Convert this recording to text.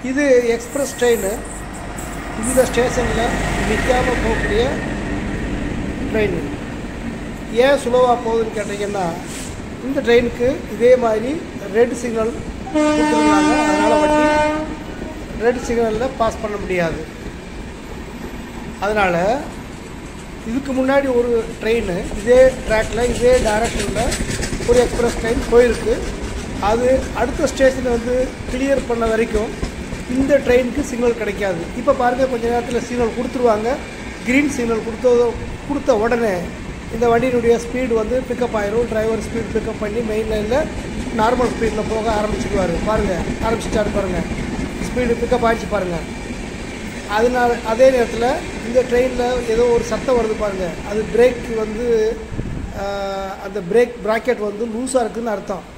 இது express train இந்த ஸ்டேஷனில் நிற்காமல் போகக்கூடிய ட்ரெயின் ஏன் ஸ்லோவாக போகுதுன்னு கேட்டிங்கன்னா இந்த ட்ரெயினுக்கு இதே மாதிரி ரெட் சிக்னல் கொடுத்துருக்காங்க அதனால் வண்டி ரெட் சிக்னலில் பாஸ் பண்ண முடியாது அதனால் இதுக்கு முன்னாடி ஒரு ட்ரெயின் இதே ட்ராக்கில் இதே டைரக்ஷனில் ஒரு எக்ஸ்பிரஸ் ட்ரெயின் போயிருக்கு அது அடுத்த ஸ்டேஷனை வந்து கிளியர் பண்ண வரைக்கும் இந்த ட்ரெயினுக்கு சிக்னல் கிடைக்காது இப்போ பாருங்கள் கொஞ்ச நேரத்தில் சிக்னல் கொடுத்துருவாங்க க்ரீன் சிக்னல் கொடுத்ததோ கொடுத்த உடனே இந்த வண்டியினுடைய ஸ்பீடு வந்து பிக்கப் ஆயிரும் டிரைவர் ஸ்பீட் பிக்கப் பண்ணி மெயின் லைனில் நார்மல் ஸ்பீடில் போக ஆரம்பிச்சிடுவார் பாருங்கள் ஆரம்பிச்சிட்டாரு பாருங்கள் ஸ்பீடு பிக்கப் ஆகிடுச்சு பாருங்கள் அதனால அதே நேரத்தில் இந்த ட்ரெயினில் ஏதோ ஒரு சத்தம் வருது பாருங்கள் அது பிரேக் வந்து ஆஹ், அந்த பிரேக் ப்ராக்கெட் வந்து லூஸாக இருக்குதுன்னு அர்த்தம்